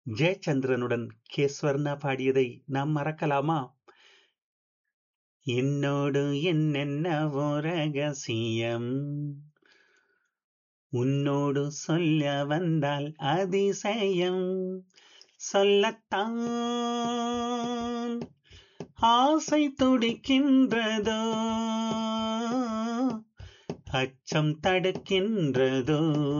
ஜெயச்சந்திரனுடன் K Swarna பாடியதை நாம் மறக்கலாமா என்னோடு என்னென்னவோ ரகசியம் உன்னோடு சொல்ல வந்தால் அதிசயம் சொல்லத்தான் ஆசை துடிக்கின்றதோ அச்சம் தடுக்கின்றதோ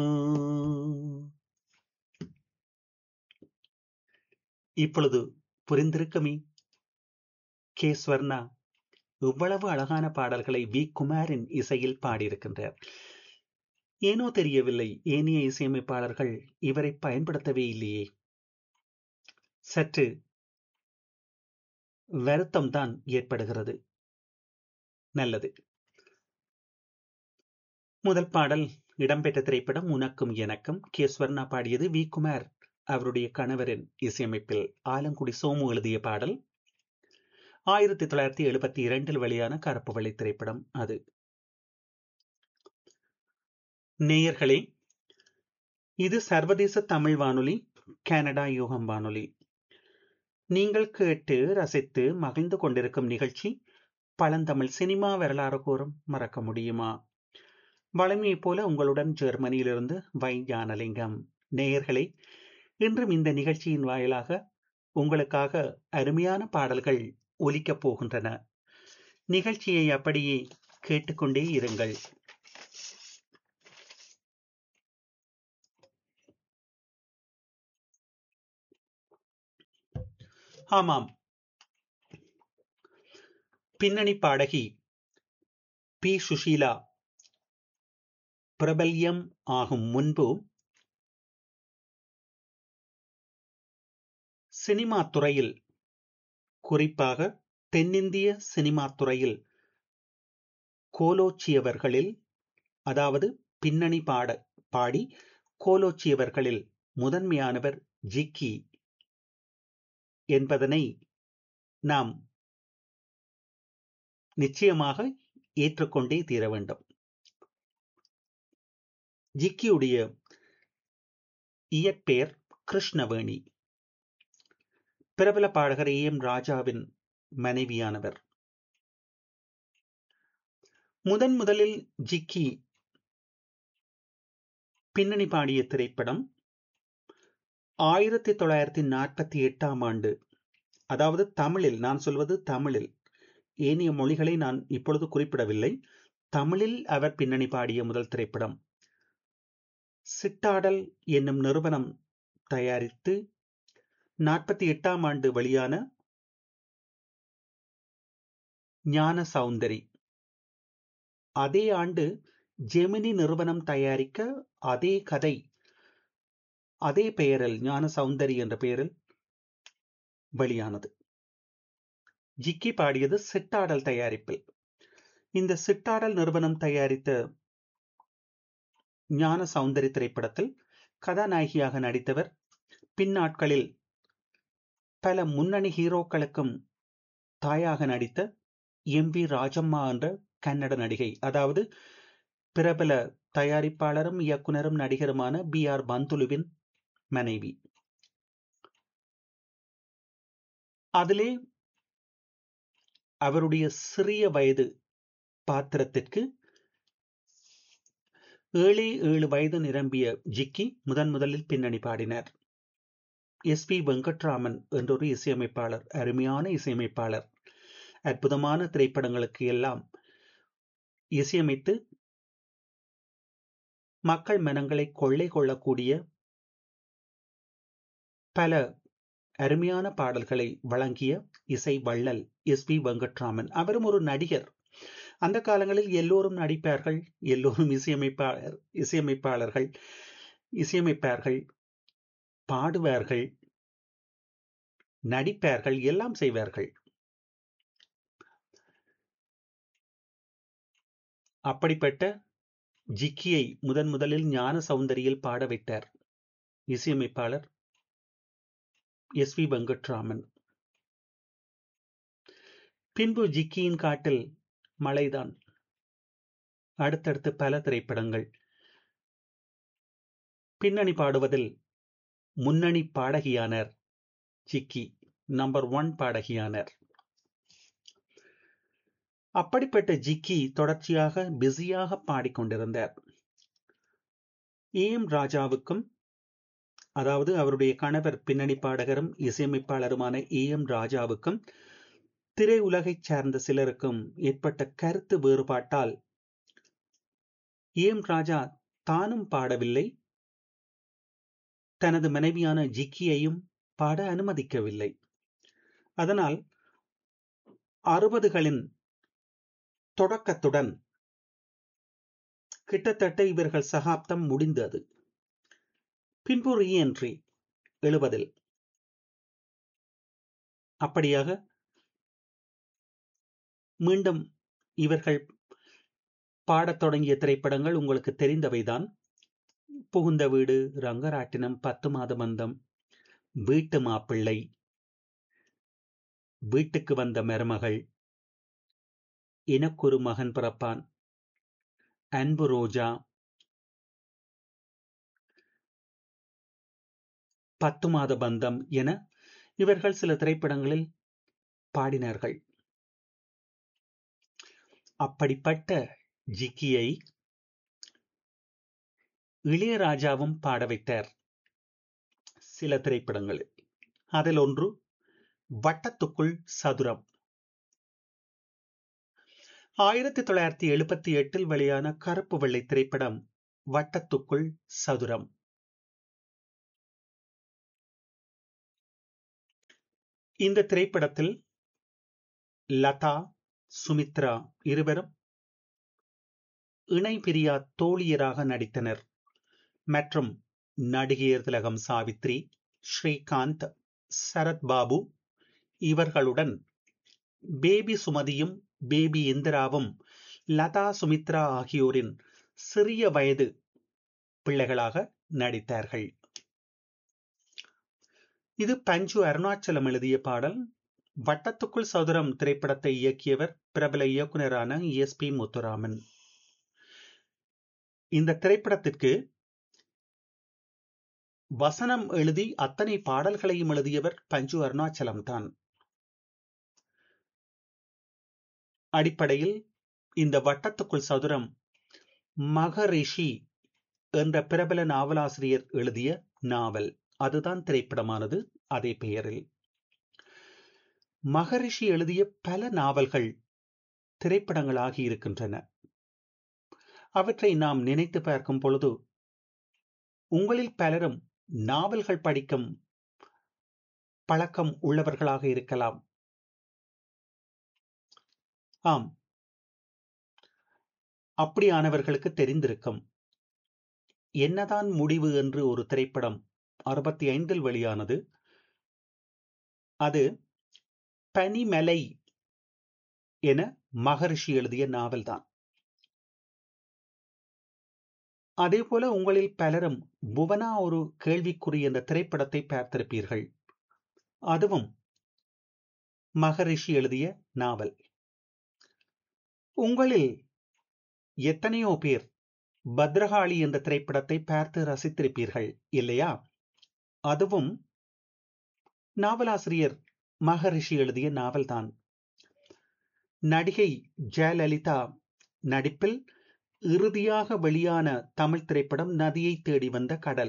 இப்பொழுது புரிந்திருக்குமே கே ஸ்வர்ணா இவ்வளவு அழகான பாடல்களை வி குமாரின் இசையில் பாடியிருக்கின்றார் ஏனோ தெரியவில்லை ஏனைய இசையமைப்பாளர்கள் இவரை பயன்படுத்தவே இல்லையே சற்று வருத்தம் தான் ஏற்படுகிறது நல்லது முதல் பாடல் இடம்பெற்ற திரைப்படம் உனக்கும் எனக்கும் கே ஸ்வர்ணா பாடியது வி குமார் அவருடைய கணவரின் இசையமைப்பில் ஆலங்குடி சோமு எழுதிய பாடல் ஆயிரத்தி தொள்ளாயிரத்தி எழுபத்தி இரண்டில் வெளியான கருப்பு வெள்ளை திரைப்படம் அது நேயர்களே இது சர்வதேச தமிழ் வானொலி கனடா யூகம் வானொலி நீங்கள் கேட்டு ரசித்து மகிழ்ந்து கொண்டிருக்கும் நிகழ்ச்சி பழந்தமிழ் சினிமா வரலாறு கூறும் மறக்க முடியுமா வளமையைப் போல உங்களுடன் ஜெர்மனியிலிருந்து வை ஞானலிங்கம் நேயர்களே இன்றும் இந்த நிகழ்ச்சியின் வாயிலாக உங்களுக்காக அருமையான பாடல்கள் ஒலிக்கப் போகின்றன நிகழ்ச்சியை அப்படியே கேட்டுக்கொண்டே இருங்கள் ஆமாம் பின்னணி பாடகி பி சுஷீலா பிரபல்யம் ஆகும் முன்பு சினிமா துறையில் குறிப்பாக தென்னிந்திய சினிமா துறையில் கோலோச்சியவர்களில் அதாவது பின்னணி பாட பாடி கோலோச்சியவர்களில் முதன்மையானவர் ஜிக்கி என்பதனை நாம் நிச்சயமாக ஏற்றுக்கொண்டே தீர வேண்டும் ஜிக்கியுடைய இயற்பெயர் கிருஷ்ணவேணி பிரபல பாடகர் ஏ எம் ராஜாவின் மனைவியானவர் முதன் முதலில் ஜிக்கி பின்னணி பாடிய திரைப்படம் ஆயிரத்தி தொள்ளாயிரத்தி நாற்பத்தி எட்டாம் ஆண்டு அதாவது தமிழில் நான் சொல்வது தமிழில் ஏனைய மொழிகளை நான் இப்பொழுது குறிப்பிடவில்லை தமிழில் அவர் பின்னணி பாடிய முதல் திரைப்படம் சிட்டாடல் என்னும் நிறுவனம் தயாரித்து நாற்பத்தி எட்டாம் ஆண்டு வெளியான ஞான சௌந்தரி அதே ஆண்டு ஜெமினி நிறுவனம் தயாரிக்க அதே கதை அதே பெயரில் ஞான சௌந்தரி என்ற பெயரில் வெளியானது ஜிக்கி பாடியது சிட்டாடல் தயாரிப்பில் இந்த சிட்டாடல் நிறுவனம் தயாரித்த ஞான சௌந்தரி திரைப்படத்தில் கதாநாயகியாக நடித்தவர் பின்னாட்களில் பல முன்னணி ஹீரோக்களுக்கும் தாயாக நடித்த எம் வி ராஜம்மா என்ற கன்னட நடிகை அதாவது பிரபல தயாரிப்பாளரும் இயக்குனரும் நடிகருமான பி ஆர் பந்துலுவின் மனைவி அதிலே அவருடைய சிறிய வயது பாத்திரத்திற்கு ஏழே ஏழு வயது நிரம்பிய ஜிக்கி முதன் முதலில் பின்னணி பாடினார் எஸ் பி வெங்கட்ராமன் என்றொரு இசையமைப்பாளர் அருமையான இசையமைப்பாளர் அற்புதமான திரைப்படங்களுக்கு எல்லாம் இசையமைத்து மக்கள் மனங்களை கொள்ளை கொள்ளக்கூடிய பல அருமையான பாடல்களை வழங்கிய இசை வள்ளல் எஸ் பி வெங்கட்ராமன் அவரும் ஒரு நடிகர் அந்த காலங்களில் எல்லோரும் நடிப்பார்கள் எல்லோரும் இசையமைப்பாளர் இசையமைப்பாளர்கள் இசையமைப்பார்கள் பாடுவார்கள் நடிப்பார்கள் எல்லாம் செய்வார்கள் அப்படிப்பட்ட ஜிக்கியை முதன் முதலில் ஞான சௌந்தரியில் பாட வைத்தார் இசையமைப்பாளர் எஸ் வி வெங்கட்ராமன் பின்பு ஜிக்கியின் காட்டில் மழைதான் அடுத்தடுத்து பல திரைப்படங்கள் பின்னணி பாடுவதில் முன்னணி பாடகியானார் ஜிக்கி நம்பர் ஒன் பாடகியானார் அப்படிப்பட்ட ஜிக்கி தொடர்ச்சியாக பிஸியாக பாடிக்கொண்டிருந்தார் ஏஎம் ராஜாவுக்கும் அதாவது அவருடைய கணவர் பின்னணி பாடகரும் இசையமைப்பாளருமான ஏ எம் ராஜாவுக்கும் திரையுலகைச் சார்ந்த சிலருக்கும் ஏற்பட்ட கருத்து வேறுபாட்டால் ஏம் ராஜா தானும் பாடவில்லை தனது மனைவியான ஜிக்கியையும் பாட அனுமதிக்கவில்லை அதனால் அறுபதுகளின் தொடக்கத்துடன் கிட்டத்தட்ட இவர்கள் சகாப்தம் முடிந்தது பின்பு ரீஎன்ட்ரி எழுபதில் அப்படியாக மீண்டும் இவர்கள் பாடத் தொடங்கிய திரைப்படங்கள் உங்களுக்கு தெரிந்தவைதான் புகுந்த வீடு ரங்கராட்டினம் பத்து மாத மந்தம் வீட்டு மாப்பிள்ளை வீட்டுக்கு வந்த மருமகள் எனக்கொரு மகன் பிறப்பான் அன்பு ரோஜா பத்து மாத பந்தம் என இவர்கள் சில திரைப்படங்களில் பாடினார்கள் அப்படிப்பட்ட ஜிக்கியை இளையராஜாவும் பாட வைத்தார் சில திரைப்படங்களில் அதில் ஒன்று வட்டத்துக்குள் சதுரம் ஆயிரத்தி தொள்ளாயிரத்தி எழுபத்தி எட்டில் வெளியான கருப்பு வெள்ளை திரைப்படம் வட்டத்துக்குள் சதுரம் இந்த திரைப்படத்தில் லதா சுமித்ரா இருவரும் இணை பிரியா தோழியராக நடித்தனர் மற்றும் நடிகையர் திலகம் சாவித்ரி ஸ்ரீகாந்த் சரத் பாபு இவர்களுடன் பேபி சுமதியும் பேபி இந்திராவும் லதா சுமித்ரா ஆகியோரின் சிறிய வயது பிள்ளைகளாக நடித்தார்கள் இது பஞ்சு அருணாச்சலம் எழுதிய பாடல் வட்டத்துக்குள் சதுரம் திரைப்படத்தை இயக்கியவர் பிரபல இயக்குனரான எஸ் பி முத்துராமன் இந்த திரைப்படத்திற்கு வசனம் எழுதி அத்தனை பாடல்களையும் எழுதியவர் பஞ்சு அருணாச்சலம் தான் அடிப்படையில் இந்த வட்டத்துக்குள் சதுரம் மகரிஷி என்ற பிரபல நாவலாசிரியர் எழுதிய நாவல் அதுதான் திரைப்படமானது அதே பெயரில் மகரிஷி எழுதிய பல நாவல்கள் திரைப்படங்களாகி இருக்கின்றன அவற்றை நாம் நினைத்து பார்க்கும் பொழுது உங்களில் பலரும் நாவல்கள் படிக்கும் பழக்கம் உள்ளவர்களாக இருக்கலாம் ஆம் அப்படியானவர்களுக்கு தெரிந்திருக்கும் என்னதான் முடிவு என்று ஒரு திரைப்படம் அறுபத்தி ஐந்தில் வெளியானது அது பனிமலை என மகரிஷி எழுதிய நாவல்தான் அதே போல உங்களில் பலரும் புவனா ஒரு கேள்விக்குறி என்ற திரைப்படத்தை பார்த்திருப்பீர்கள் அதுவும் மகரிஷி எழுதிய நாவல் உங்களில் எத்தனையோ பேர் பத்ரகாளி என்ற திரைப்படத்தை பார்த்து ரசித்திருப்பீர்கள் இல்லையா அதுவும் நாவலாசிரியர் மகரிஷி எழுதிய நாவல்தான் நடிகை ஜெயலலிதா நடிப்பில் இறுதியாக வெளியான தமிழ் திரைப்படம் நதியை தேடி வந்த கடல்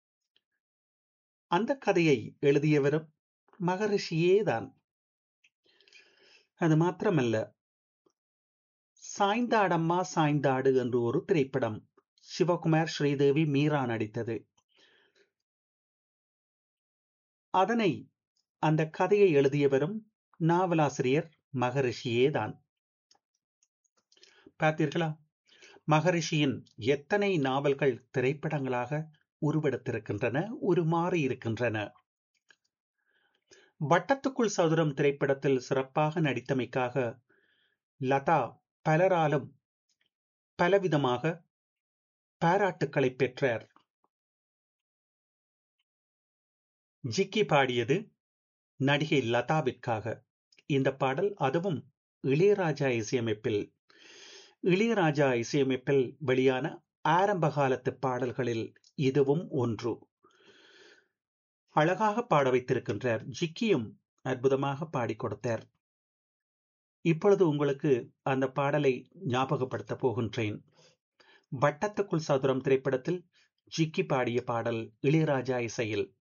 அந்த கதையை எழுதியவரும் மகரிஷியேதான் அது மாத்திரமல்ல சாய்ந்தாடம்மா சாய்ந்தாடு என்று ஒரு திரைப்படம் சிவகுமார் ஸ்ரீதேவி மீரா நடித்தது அதனை அந்த கதையை எழுதியவரும் நாவலாசிரியர் மகரிஷியேதான் பார்த்தீர்களா மகரிஷியின் எத்தனை நாவல்கள் திரைப்படங்களாக உருவெடுத்திருக்கின்றன உருமாறி இருக்கின்றன வட்டத்துக்குள் சதுரம் திரைப்படத்தில் சிறப்பாக நடித்தமைக்காக லதா பலராலும் பலவிதமாக பாராட்டுக்களை பெற்றார் ஜிக்கி பாடியது நடிகை லதாவிற்காக இந்த பாடல் அதுவும் இளையராஜா இசையமைப்பில் இளையராஜா இசையமைப்பில் வெளியான ஆரம்ப காலத்து பாடல்களில் இதுவும் ஒன்று அழகாக பாட வைத்திருக்கின்றார் ஜிக்கியும் அற்புதமாக பாடிக் கொடுத்தார் இப்பொழுது உங்களுக்கு அந்த பாடலை ஞாபகப்படுத்த போகின்றேன் வட்டத்துக்குள் சதுரம் திரைப்படத்தில் ஜிக்கி பாடிய பாடல் இளையராஜா இசையில்